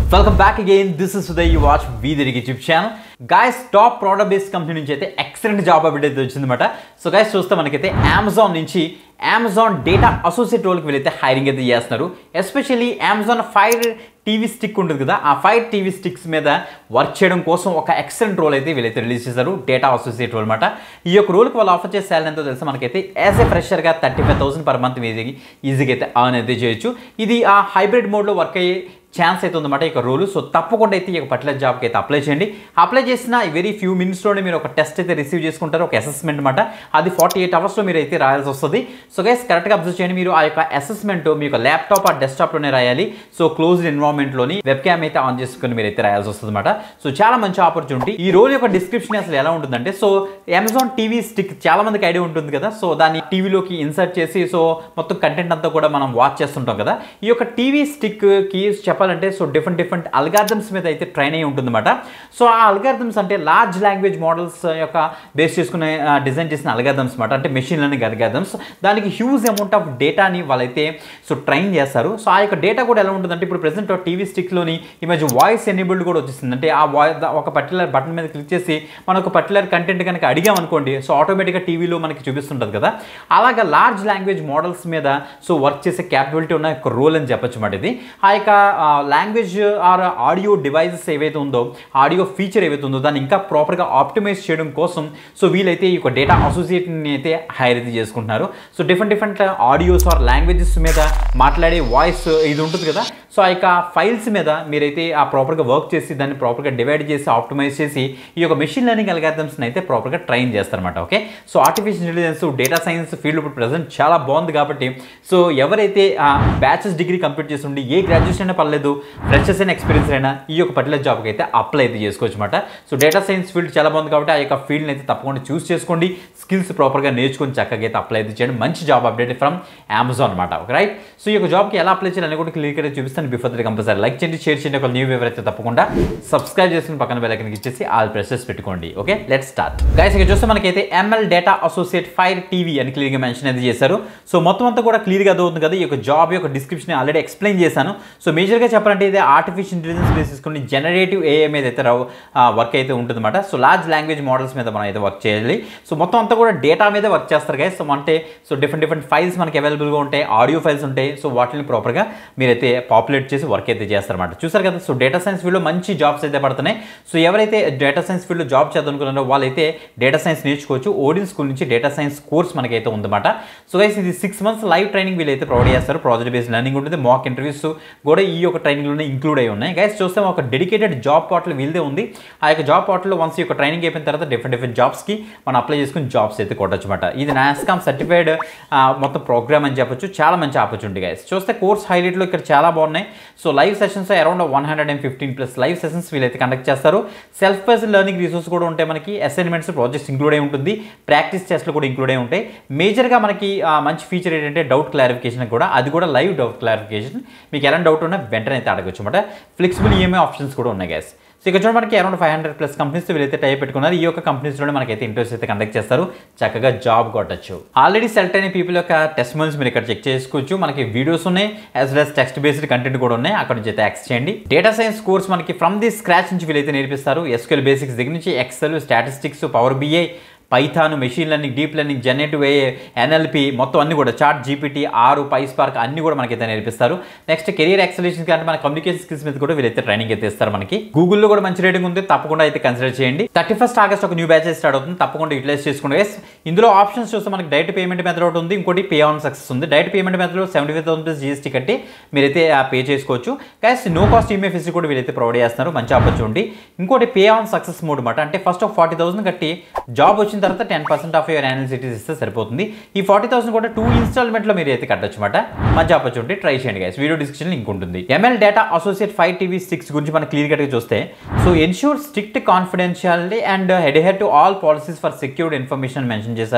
welcome back again this is Uday you watch we దిరిగి YouTube channel guys top product based company నుంచి అయితే excellent job update అయితే వచ్చిందన్నమాట so guys చూస్తే మనకైతే అమెజాన్ నుంచి అమెజాన్ డేటా అసోసియేట్ రోల్కి వీళ్ళైతే హైరింగ్ అయితే చేస్తున్నారు especially Amazon Fire TV stick ఉంటుంది కదా ఆ ఫైవ్ టీవీ స్టిక్స్ మీద వర్క్ చేయడం కోసం ఒక ఎక్సలెంట్ రోల్ అయితే వీళ్ళైతే రిలీజ్ చేశారు డేటా అసోసియేట్ రోల్ అనమాట ఈ యొక్క రోల్కి వాళ్ళు ఆఫర్ చేసే శాలరీ ఎంతో తెలుసు మనకైతే యాజ్ ఏ ఫ్రెషర్గా thirty five thousand per month ఈజీగా ఈజీగా అయితే ఆన్ అయితే చేయొచ్చు ఇది ఆ హైబ్రిడ్ మోడ్లో వర్క్ అయ్యే ఛాన్స్ అయితే ఉందన్నమాట ఈ యొక్క రోలు సో తప్పకుండా అయితే ఈ యొక్క పర్టికులర్ జాబ్కి అయితే అప్లై చేయండి అప్లై చేసిన వెరీ ఫ్యూ మినిట్స్లోనే మీరు ఒక టెస్ట్ అయితే రిసీవ్ చేసుకుంటారు ఒక అసెస్మెంట్ అనమాట అది ఫార్టీ ఎయిట్ అవర్స్లో మీరు అయితే రాయాల్సి వస్తుంది సో గైస్ కరెక్ట్గా అబ్జర్వ్ చేయండి మీరు ఆ యొక్క అసెస్మెంట్ మీ యొక్క ల్యాప్టాప్ ఆ డెస్క్టాప్లోనే రాయాలి సో క్లోజ్డ్ ఎన్విరాన్మెంట్లోని వెబ్ క్యామ్ అయితే ఆన్ చేసుకుని మీరు అయితే రాయాల్సి వస్తుంది అనమాట సో చాలా మంచి ఆపర్చునిటీ ఈ రోల్ యొక్క డిస్క్రిప్షన్ అసలు ఎలా ఉంటుందంటే సో అమెజాన్ టీవీ స్టిక్ చాలా మందికి ఐడియా ఉంటుంది కదా సో దాన్ని టీవీలోకి ఇన్సర్ట్ చేసి సో మొత్తం కంటెంట్ అంతా కూడా మనం వాచ్ చేస్తుంటాం కదా ఈ యొక్క టీవీ స్టిక్కి చెప్పాలంటే సో డిఫరెంట్ డిఫరెంట్ అల్గార్థమ్స్ మీద అయితే ట్రైన్ అయి ఉంటుందన్నమాట సో ఆ అల్గార్థమ్స్ అంటే లార్జ్ లాంగ్వేజ్ మోడల్స్ యొక్క బేస్ చేసుకునే డిజైన్ చేసిన అల్గార్థమ్స్ అనమాట అంటే మెషిన్ లెర్నింగ్ అల్గార్థమ్స్ దానికి హ్యూజ్ అమౌంట్ ఆఫ్ డేటాని వాళ్ళైతే సో ట్రైన్ చేస్తారు సో ఆ యొక్క డేటా కూడా ఎలా ఉంటుందంటే ఇప్పుడు ప్రెసెంట్ టీవీ స్టిక్లోని ఈ మధ్య వాయిస్ ఎనేబుల్డ్ కూడా వచ్చేసింది అంటే ఆ వాయిస్ ఒక పర్టికులర్ బటన్ మీద క్లిక్ చేసి మనం ఒక పర్టికులర్ కంటెంట్ కనుక అడిగామనుకోండి సో ఆటోమేటిక్గా టీవీలో మనకి చూపిస్తుంటుంది కదా అలాగా లార్జ్ లాంగ్వేజ్ మోడల్స్ మీద సో వర్క్ చేసే క్యాపబిలిటీ ఉన్న ఒక రోల్ అని చెప్పొచ్చు మాట ఇది ఆ యొక్క లాంగ్వేజ్ ఆర్ ఆడియో డివైజెస్ ఏవైతే ఉందో ఆడియో ఫీచర్ ఏవైతే ఉందో దాన్ని ఇంకా ప్రాపర్గా ఆప్టిమైజ్ చేయడం కోసం సో వీలైతే ఈ యొక్క డేటా అసోసియేట్ని అయితే హైర్ అయితే చేసుకుంటున్నారు so different different audios or languages మీద మాట్లాడే వాయిస్ ఇది ఉంటుంది కదా సో ఆ యొక్క ఫైల్స్ మీద మీరైతే ఆ ప్రాపర్గా వర్క్ చేసి దాన్ని ప్రాపర్గా డివైడ్ చేసి ఆప్టిమైజ్ చేసి ఈ యొక్క మెషిన్ లెర్నింగ్ అల్గాథమ్స్ని అయితే ప్రాపర్గా ట్రైన్ చేస్తారన్నమాట okay so artificial intelligence data science field ఇప్పుడు ప్రజెంట్ చాలా బాగుంది కాబట్టి సో ఎవరైతే ఆ బ్యాచెస్ డిగ్రీ కంప్లీట్ చేసి ఉండి ఏ గ్రాడ్యుయేషన్ అయినా పర్లేదు ఫ్రెషర్స్ అయినా ఎక్స్పీరియన్స్ అయినా ఈ యొక్క పర్టికులర్ జాబ్కి అయితే అప్లై అయితే చేసుకోవచ్చు అనమాట సో డేటా సైన్స్ ఫీల్డ్ చాలా బాగుంది కాబట్టి ఆ యొక్క ఫీల్డ్ని అయితే తప్పకుండా చూస్ చేసుకోండి స్కిల్స్ ప్రాపర్గా నేర్చుకొని చక్కగా అయితే అప్లై అయితే చేయండి మంచి జాబ్ అప్డేట్ ఫ్రమ్ అమెజాన్ అనమాట ఓకే రైట్ సో ఈ యొక్క జాబ్కి ఎలా అప్లై చేయాలని కూడా క్లియర్గా చూపిస్తాను బిఫోర్ దట్ కంపల్సరీ లైక్ చేయండి షేర్ చేయండి ఒక న్యూ వ్యూవర్ అయితే తప్పకుండా సబ్స్క్రైబ్ చేసుకుని పక్కన బెల్ ఐకన్కి ఇచ్చేసి ఆల్ ప్రెసెస్ పెట్టుకోండి ఓకే లెట్ స్టార్ట్ గైస్ ఇక్కడ చూస్తే మనకైతే ML data associate fire TV అని క్లియర్గా మెన్షన్ అయితే చేశారు సో మొత్తం అంతా కూడా క్లియర్గా అర్థమవుతుంది కదా ఈ యొక్క జాబ్ యొక్క డిస్క్రిప్షన్ ఆల్రెడీ ఎక్స్ప్లెయిన్ చేశాను సో మేజర్గా చెప్పాలంటే ఇది ఆర్టిఫిషియల్ ఇంటెలిజెన్స్ బేస్ చేసుకుని జనరేటివ్ ఏఐ మీద అయితే వర్క్ అయితే ఉంటుందన్నమాట సో లార్జ్ లాంగ్వేజ్ మోడల్స్ మీద మనం అయితే వర్క్ చేయాలి సో మొత్తం అంతా కూడా డేటా మీద వర్క్ చేస్తారు గైస్ సో అంటే సో డిఫరెంట్ డిఫరెంట్ ఫైల్స్ మనకి అవైలబుల్గా ఉంటాయి ఆడియో ఫైల్స్ ఉంటాయి సో వాటిని ప్రాపర్గా మీరైతే పాపులేట్ చేసి వర్క్ అయితే చేస్తారన్నమాట చూసారు కదా సో డేటా సైన్స్ ఫీల్డ్లో మంచి జాబ్స్ అయితే పడుతున్నాయి సో ఎవరైతే డేటా సైన్స్ ఫీల్డ్లో జాబ్ చేద్దామనుకున్నారో వాళ్ళైతే డేటా సైన్స్ నేర్చుకోవచ్చు ఓడియన్ స్కూల్ నుంచి డేటా సైన్స్ కోర్స్ మనకైతే ఉందన్నమాట సో గైస్ ఇది సిక్స్ మంత్స్ లైవ్ ట్రైనింగ్ వీళ్ళైతే ప్రొవైడ్ చేస్తారు ప్రాజెక్ట్ బేస్డ్ లర్నింగ్ ఉంటుంది మాక్ ఇంటర్వ్యూస్ కూడా ఈ యొక్క ట్రైనింగ్లోనే ఇంక్లూడ్ అయి ఉన్నాయి గైస్ చూస్తే ఒక డెడికేటెడ్ జాబ్ పోర్టల్ వీళ్ళదే ఉంది ఆ యొక్క జాబ్ పోర్టల్లో వన్స్ ఈ యొక్క ట్రైనింగ్ అయిపోయిన తర్వాత డిఫరెంట్ డిఫరెంట్ జాబ్స్కి మనం అప్లై చేసుకుని జాబ్స్ అయితే కొట్టచ్చు అనమాట ఇది నాస్కామ్ సర్టిఫైడ్ మొత్తం ప్రోగ్రామ్ అని చెప్పొచ్చు చాలా మంచి ఆపర్చునిటీ గైస్ చూస్తే కోర్స్ హైలైట్లో ఇక్కడ చాలా బాగున్నాయి so live sessions around one hundred and fifteen plus live sessions వీళ్ళైతే కండక్ట్ చేస్తారు సెల్ఫ్ బేస్డ్ లెర్నింగ్ రిసోర్స్ కూడా ఉంటాయి మనకి అసైన్మెంట్స్ ప్రాజెక్ట్స్ ఇంక్లూడ్ అయి ఉంటుంది ప్రాక్టీస్ టెస్ట్లు కూడా ఇంక్లూడ్ అయి ఉంటాయి మేజర్గా మనకి ఆ, మంచి ఫీచర్ ఏంటంటే డౌట్ క్లారిఫికేషన్ కూడా అది కూడా లైవ్ డౌట్ క్లారిఫికేషన్ మీకు ఎలాంటి డౌట్ ఉన్నా వెంటనే అయితే అడగచ్చు అనమాట ఫ్లెక్సిబుల్ ఈఎంఐ ఆప్షన్స్ కూడా ఉన్నాయి గ్యాస్ సో ఇక్కడ చూడండి మనకి around five hundred plus companies వీళ్ళైతే టైప్ పెట్టుకున్నారు ఈ యొక్క కంపెనీస్లోనే మనకైతే ఇంటర్వ్యూస్ అయితే కండక్ట్ చేస్తారు చక్కగా జాబ్ కొట్టచ్చు ఆల్రెడీ సెలెక్ట్ అయిన పీపుల్ యొక్క టెస్ట్ మెయిల్స్ మీరు ఇక్కడ చెక్ చేసుకోవచ్చు మనకి వీడియోస్ ఉన్నాయి as well as text based content కూడా ఉన్నాయి అక్కడ నుంచి అయితే యాక్స్ చేయండి డేటా సైన్స్ కోర్స్ మనకి ఫ్రమ్ ది స్క్రాచ్ నుంచి వీళ్ళైతే నేర్పిస్తారు ఎస్క్యూఎల్ బేసిక్స్ దగ్గర నుంచి excel statistics power BI Python machine learning deep learning generative A NLP మొత్తం అన్ని కూడా చార్ట్ జీపీటీ ఆరు పైస్పార్క్ అన్ని కూడా మనకైతే నేర్పిస్తారు నెక్స్ట్ కెరియర్ ఎక్సలేషన్ అంటే మన కమ్యూనికేషన్ స్కిల్స్ మీద కూడా వీళ్ళైతే ట్రైనింగ్ అయితే ఇస్తారు మనకి గూగుల్లో కూడా మంచి రేటింగ్ ఉంది తప్పకుండా అయితే కన్సిడర్ చేయండి థర్టీ ఫస్ట్ ఆగస్ట్ ఒక న్యూ బ్యాచెస్ స్టార్ట్ అవుతుంది తప్పకుండా యూటిలైజ్ చేసుకోండి Yes, ఇందులో ఆప్షన్స్ చూస్తే మనకి డైరెక్ట్ పేమెంట్ మెథడ్ ఒకటి ఉంది ఇంకోటి పే ఆన్ సక్సెస్ ఉంది direct payment method seventy five thousand rupees GST కట్టి మీరైతే పే చేసుకోవచ్చు guys no cost EMI facility కూడా వీళ్ళైతే ప్రొవైడ్ చేస్తున్నారు మంచి ఆపర్చునిటీ ఇంకోటి పే ఆన్ సక్సెస్ మోడ్ అనమాట అంటే ఫస్ట్ ఒక ఫార్టీ థౌసండ్ కట్టి జాబ్ వచ్చిన తర్వాత ten percent of your annual సిటీస్ ఇస్తే సరిపోతుంది ఈ ఫార్టీ థౌసండ్ కూడా టూ ఇన్స్టాల్మెంట్లో మీరు అయితే కట్టొచ్చు అనమాట మంచి ఆపర్చునిటీ ట్రై చేయండి గైస్ వీడియో డిస్క్రిప్షన్ లింక్ ఉంటుంది ML data associate five TV six గురించి మనం క్లియర్ కట్గా చూస్తే so ensure strict confidentiality and adhere to all policies for secured information mention చేశారు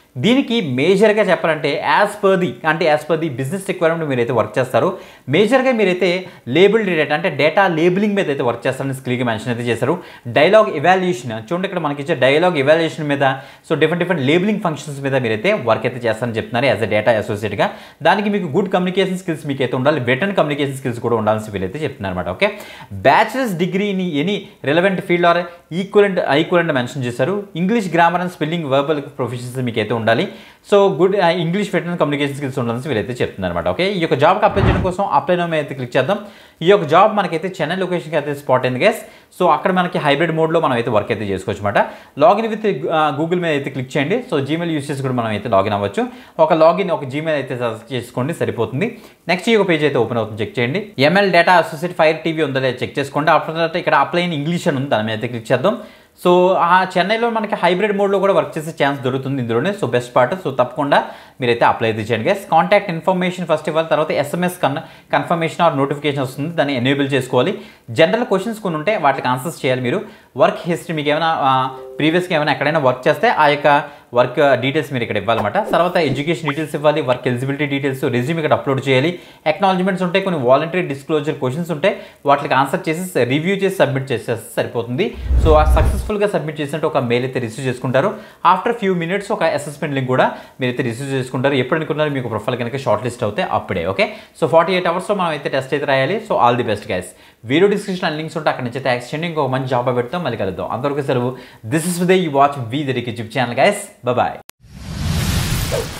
దీనికి మేజర్గా చెప్పాలంటే యాజ్ పర్ ది అంటే as per the business requirement మీరైతే వర్క్ చేస్తారు మేజర్గా మీరైతే లేబుల్ డేటా అంటే డేటా లేబులింగ్ మీద అయితే వర్క్ చేస్తారని స్కిల్గా మెన్షన్ అయితే చేశారు డైలాగ్ ఇవాల్యుయేషన్ చూడండి ఇక్కడ మనకి ఇచ్చే డైలాగ్ ఇవాల్యుయేషన్ మీద so different different labeling functions మీద మీరైతే వర్క్ అయితే చేస్తారని చెప్తున్నారు యాజ్ అ డేటా అసోసియేట్గా దానికి మీకు గుడ్ కమ్యూనికేషన్ స్కిల్స్ మీకు అయితే ఉండాలి వెటర్న్ కమ్యూనికేషన్ స్కిల్స్ కూడా ఉండాల్సి వీళ్ళైతే చెప్తున్నారు అనమాట okay bachelor's degree in any relevant field or equivalent equivalent mention చేశారు English grammar and spelling verbal professions మీకు అయితే ఉండాలి సో గుడ్ ఇంగ్లీష్ వెటర్న్ కమ్యూనికేషన్ స్కిల్స్ ఉండాలని వీళ్ళైతే చెప్తున్నారు అనమాట ఓకే ఈ యొక్క జాబ్కి అప్లై చేయడం కోసం అప్లై నో అయితే క్లిక్ చేద్దాం ఈ యొక్క జాబ్ మనకైతే చెన్నై లొకేషన్కి అయితే స్పాట్ అయింది గైస్ సో అక్కడ మనకి హైబ్రిడ్ మోడ్లో మనం అయితే వర్క్ అయితే చేసుకోవచ్చు అనమాట లాగిన్ విత్ గూగుల్ మీద అయితే క్లిక్ చేయండి సో జీమెయిల్ యూస్ చేసి కూడా మనం అయితే లాగిన్ అవ్వచ్చు ఒక లాగిన్ ఒక జీమెయిల్ అయితే సెలెక్ట్ చేసుకోండి సరిపోతుంది నెక్స్ట్ ఈ ఒక పేజ్ అయితే ఓపెన్ అవుతుంది చెక్ చేయండి email data associate fire TV ఉందో లేదా చెక్ చేసుకోండి ఆఫ్టర్ దట్ ఇక్కడ అప్లై ఇన్ ఇంగ్లీష్ అని ఉంది దాని మీద అయితే క్లిక్ చేద్దాం సో ఆ చెన్నైలో మనకి హైబ్రిడ్ మోడ్లో కూడా వర్క్ చేసే ఛాన్స్ దొరుకుతుంది ఇందులోనే సో బెస్ట్ పార్ట్ సో తప్పకుండా మీరైతే అప్లై అయితే చేయండి గైస్ కాంటాక్ట్ ఇన్ఫర్మేషన్ ఫస్ట్ ఇవ్వాలి తర్వాత ఎస్ఎంఎస్ కన్ కన్ఫర్మేషన్ ఆర్ నోటిఫికేషన్ వస్తుంది దాన్ని ఎనేబుల్ చేసుకోవాలి జనరల్ క్వశ్చన్స్ కొన్ని ఉంటే వాటికి ఆన్సర్స్ చేయాలి మీరు వర్క్ హిస్టరీ మీకు ఏమైనా ప్రీవియస్గా ఏమైనా ఎక్కడైనా వర్క్ చేస్తే ఆ యొక్క వర్క్ డీటెయిల్స్ మీరు ఇక్కడ ఇవ్వాలన్నమాట తర్వాత ఎడ్యుకేషన్ డీటెయిల్స్ ఇవ్వాలి వర్క్ ఎలిజిబిలిటీ డీటెయిల్స్ రెజ్యూమ్ ఇక్కడ అప్లోడ్ చేయాలి అక్నాలజ్మెంట్స్ ఉంటాయి కొన్ని వాలంటరీ డిస్క్లోజర్ క్వశ్చన్స్ ఉంటాయి వాటికి ఆన్సర్ చేసి రివ్యూ చేసి సబ్మిట్ చేసేస్తే సరిపోతుంది సో ఆ సక్సెస్ఫుల్గా సబ్మిట్ చేసినట్టు ఒక మెయిల్ అయితే రిసీవ్ చేసుకుంటారు ఆఫ్టర్ ఫ్యూ మినిట్స్ ఒక అసెస్మెంట్ లింక్ కూడా మీరైతే రిసీవ్ చేసుకుంటారు ఎప్పుడు అనుకున్నారు మీకు ప్రొఫైల్ కనుక షార్ట్ లిస్ట్ అవుతే అప్పుడే ఓకే సో ఫార్టీ ఎయిట్ అవర్స్లో మనం అయితే టెస్ట్ అయితే రాయాలి so all the best guys video description links ఉంటే అక్కడ నుంచి అయితే యాక్స్ చేయండి ఇంకొక మంచి జాబ్ పెడతాం మళ్ళీ కలుద్దాం అందరికీ సెలవు this is they you watch we దరికి యూట్యూబ్ ఛానల్ గైస్ బాయ్